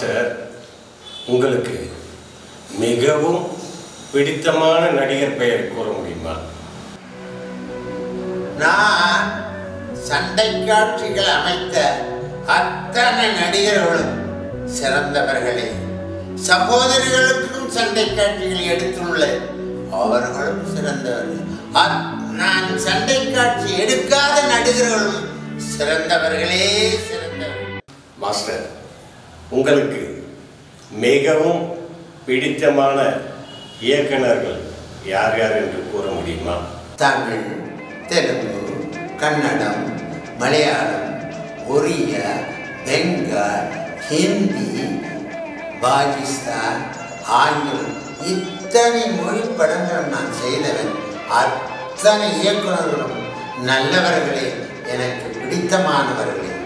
master உங்களுக்கு மிகவும் பிடித்தமான நடிகர் பெயர் கூற முடியுமா நான் சண்டை காட்சிகள் அமைத்த அத்தனை நடிகர்களும் சிறந்தவர்களே சகோதரிகளுக்கும் சண்டை காட்சிகள் எடுத்துள்ள அவர்களும் சிறந்தவர்கள் அத்- நான் சண்டை காட்சி எடுக்காத நடிகர்களும் சிறந்தவர்களே சிறந்தவர்கள் மாஸ்டர் உங்களுக்கு மிகவும் பிடித்தமான இயக்குனர்கள் யார் யார் என்று கூற முடியுமா தமிழ் தெலுங்கு கன்னடம் மலையாளம் ஒரியா பெங்கால் ஹிந்தி பாகிஸ்தான் ஆங்கிலம் இத்தனை மொழி படங்கள் நான் செய்தவன் அத்தனை இயக்குநர்களும் நல்லவர்களே எனக்கு பிடித்தமானவர்களே